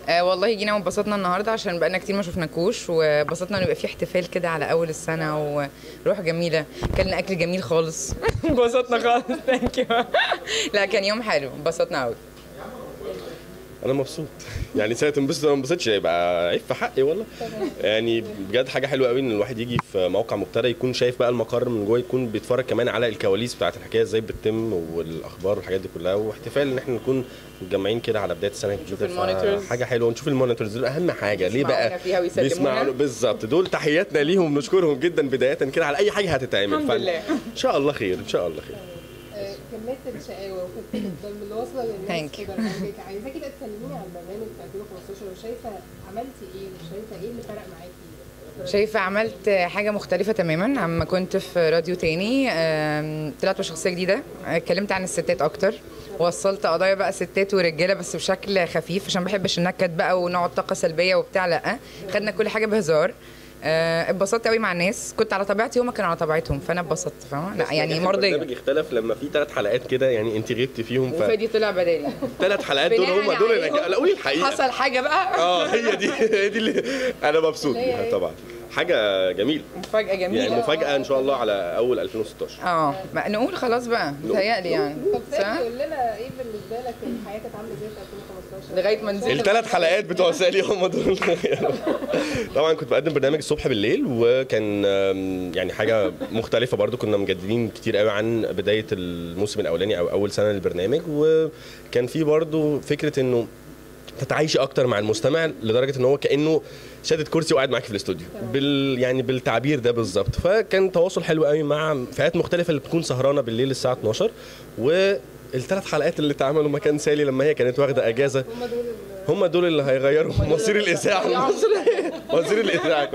آه والله جينا وانبسطنا النهارده عشان بقالنا كتير ما شفناكوش وانبسطنا ان يبقى في احتفال كده على اول السنه وروح جميله كلنا اكل جميل خالص انبسطنا خالص ثانك يو لا كان يوم حلو انبسطنا قوي انا مبسوط يعني سنه تنبسط انا ما انبسطش يبقى عيب في حقي والله يعني بجد حاجه حلوه قوي ان الواحد يجي في موقع مبتدئ يكون شايف بقى المقر من جوه يكون بيتفرج كمان على الكواليس بتاعت الحكايه ازاي بتتم والاخبار والحاجات دي كلها واحتفال ان احنا نكون متجمعين كده على بدايه السنه الجديده المونيتورز. حاجه حلوه ونشوف المونيتورز دول اهم حاجه ليه يسمعونا بقى فيها ويسلمونا. بيسمعوا بالظبط دول تحياتنا ليهم نشكرهم جدا بدايه كده على اي حاجه هتتعمل الحمد فن- لله. ان شاء الله خير ان شاء الله خير آه، كمية الشقاوة وخفة الدم اللي واصلة للناس Thank you. كده عايزاكي عايزاكي بقى تكلميني عن البرنامج في 2015 وشايفة عملتي ايه وشايفة ايه اللي فرق معاكي؟ شايفه عملت حاجه مختلفه تماما عما كنت في راديو تاني آم، طلعت بشخصيه جديده اتكلمت عن الستات اكتر وصلت قضايا بقى ستات ورجاله بس بشكل خفيف عشان ما بحبش النكد بقى ونقعد طاقه سلبيه وبتاع لا خدنا كل حاجه بهزار آه، اتبسطت قوي مع الناس كنت على طبيعتي هما كانوا على طبيعتهم فانا اتبسطت فاهمه لا يعني مرضيه البرنامج اختلف لما في ثلاث حلقات كده يعني انت غبت فيهم ف وفادي طلع بدالي ثلاث حلقات دول هم بناءً دول اللي عليهم لا قولي الحقيقه حصل حاجه بقى اه هي دي هي دي اللي انا مبسوط بيها طبعا حاجه جميله مفاجاه جميله يعني مفاجاه ان شاء الله على اول 2016 اه ما نقول خلاص بقى متهيألي يعني طب صح؟ سامي قول لنا ايه بالنسبة لك الحياة كانت عاملة ازاي في 2015؟ لغايه ما نزلت الثلاث حلقات بتوع سالي هم دول طبعا كنت بقدم برنامج الصبح بالليل وكان آم، يعني حاجه مختلفه برضو كنا مجددين كتير قوي عن بدايه الموسم الاولاني او اول سنه للبرنامج وكان في برضو فكره انه تتعايشي اكتر مع المستمع لدرجه ان هو كانه شادد كرسي وقاعد معاكي في الاستوديو بال يعني بالتعبير ده بالظبط فكان تواصل حلو قوي مع فئات مختلفه اللي بتكون سهرانه بالليل الساعه 12 والثلاث حلقات اللي اتعملوا مكان سالي لما هي كانت واخده اجازه هم دول اللي هم دول اللي هيغيروا مصير الاذاعه مصير الاذاعه